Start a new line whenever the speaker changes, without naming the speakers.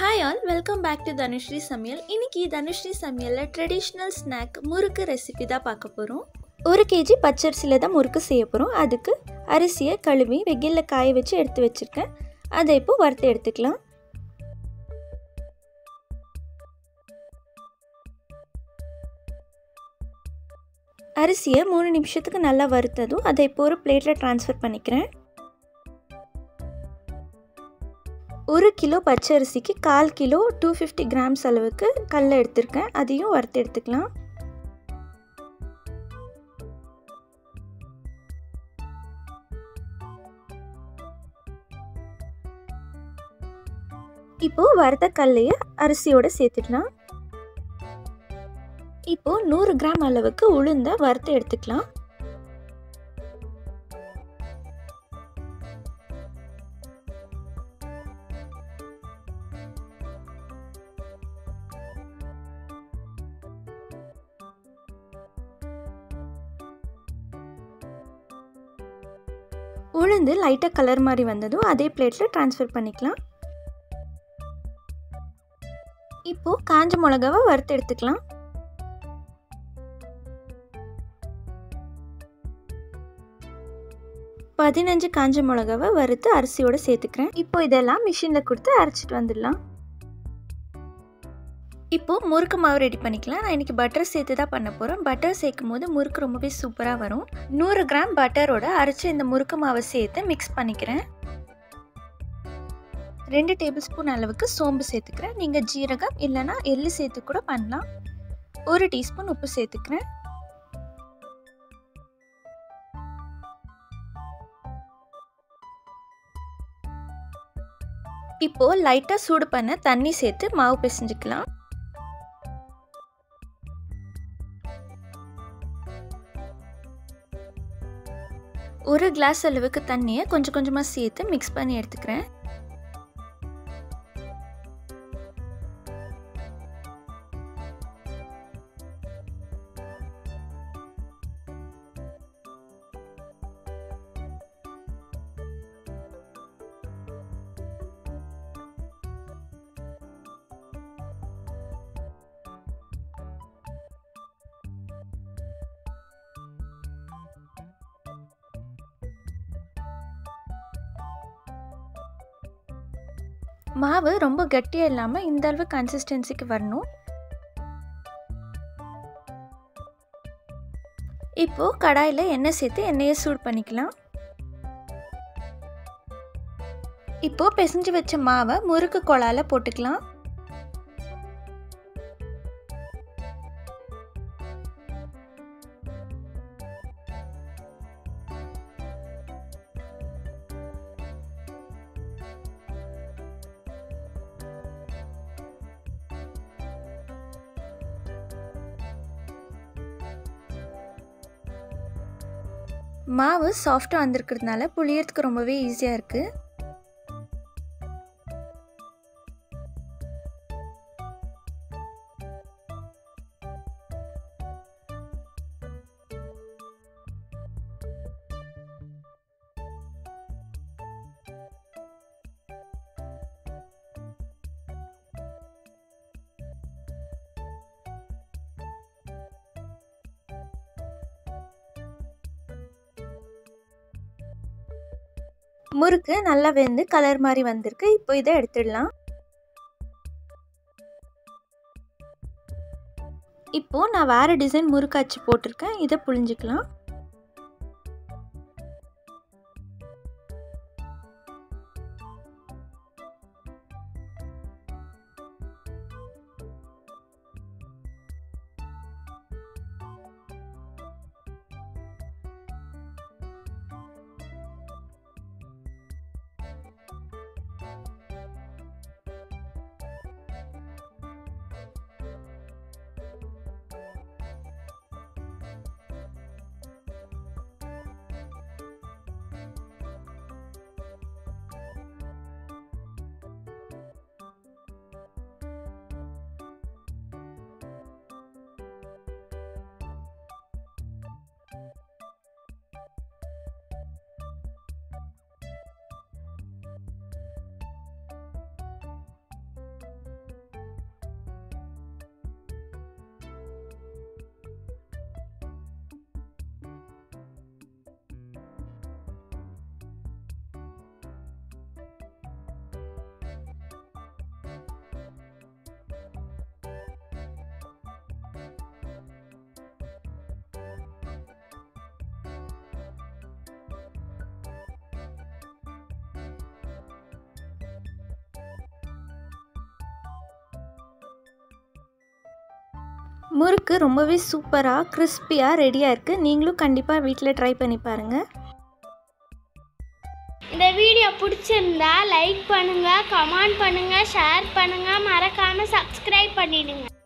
hi all welcome back to Dhanushree சமையல் இன்னைக்கு தனுஸ்ரீ சமையலில் ட்ரெடிஷ்னல் ஸ்நாக் முறுக்கு ரெசிபி தான் பார்க்க போகிறோம் ஒரு கேஜி பச்சரிசியில் தான் முறுக்கு செய்ய போகிறோம் அதுக்கு அரிசியை கழுவி வெயிலில் காய வச்சு எடுத்து வச்சுருக்கேன் அதை இப்போ வறுத்து எடுத்துக்கலாம் அரிசியை மூணு நிமிஷத்துக்கு நல்லா வறுத்ததும் அதை இப்போ ஒரு பிளேட்டில் ட்ரான்ஸ்ஃபர் பண்ணிக்கிறேன் ஒரு கிலோ பச்சரிசிக்கு கால் கிலோ டூ ஃபிஃப்டி கிராம்ஸ் அளவுக்கு கடல எடுத்திருக்கேன் அதையும் வறுத்து எடுத்துக்கலாம் இப்போ வறுத்த கல்லையை அரிசியோட சேர்த்துக்கலாம் இப்போ நூறு கிராம் அளவுக்கு உளுந்த வறுத்து எடுத்துக்கலாம் உளுந்து லைட்டாக கலர் மாதிரி வந்ததும் அதே பிளேட்டில் ட்ரான்ஸ்ஃபர் பண்ணிக்கலாம் இப்போது காஞ்ச மிளகாவை வறுத்து எடுத்துக்கலாம் பதினஞ்சு காஞ்ச மிளகாவை வறுத்து அரிசியோடு சேர்த்துக்கிறேன் இப்போ இதெல்லாம் மிஷினில் கொடுத்து அரைச்சிட்டு வந்துடலாம் இப்போது முறுக்கு மாவு ரெடி பண்ணிக்கலாம் நான் இன்றைக்கி பட்டர் சேர்த்து தான் பண்ண போகிறேன் பட்டர் சேர்க்கும் போது முறுக்கு ரொம்பவே சூப்பராக வரும் நூறு கிராம் பட்டரோட அரைச்சி இந்த முறுக்கு மாவை சேர்த்து மிக்ஸ் பண்ணிக்கிறேன் ரெண்டு டேபிள் ஸ்பூன் அளவுக்கு சோம்பு சேர்த்துக்கிறேன் நீங்கள் ஜீரகம் இல்லைனா எள்ளு சேர்த்து கூட பண்ணலாம் ஒரு டீஸ்பூன் உப்பு சேர்த்துக்கிறேன் இப்போது லைட்டாக சூடு பண்ண தண்ணி சேர்த்து மாவு பிசைஞ்சுக்கலாம் ஒரு கிளாஸ் அளவுக்கு தண்ணியை கொஞ்சம் கொஞ்சமாக சேர்த்து மிக்ஸ் பண்ணி எடுத்துக்கிறேன் மாவு ரொம்ப கட்டியாக இல்லாமல் இந்த அளவு கன்சிஸ்டன்சிக்கு வரணும் இப்போது கடாயில் எண்ணெய் சேர்த்து எண்ணெயை சூடு பண்ணிக்கலாம் இப்போது பிசைஞ்சு வச்ச மாவை முறுக்கு குழாயில் போட்டுக்கலாம் மாவு சாஃப்டாக வந்திருக்கிறதுனால புளியறதுக்கு ரொம்பவே ஈஸியாக இருக்குது முறுக்கு நல்லா வெந்து கலர் மாதிரி வந்திருக்கு இப்போ இதை எடுத்துடலாம் இப்போ நான் வேறு டிசைன் முறுக்காச்சு போட்டிருக்கேன் இதை புழிஞ்சிக்கலாம் முறுக்கு ரொம்பவே சூப்பராக கிறிஸ்பியாக ரெடியாக இருக்குது நீங்களும் கண்டிப்பாக வீட்டில் ட்ரை பண்ணி பாருங்கள்
இந்த வீடியோ பிடிச்சிருந்தா லைக் பண்ணுங்க கமெண்ட் பண்ணுங்க ஷேர் பண்ணுங்க மறக்காம சப்ஸ்கிரைப் பண்ணிடுங்க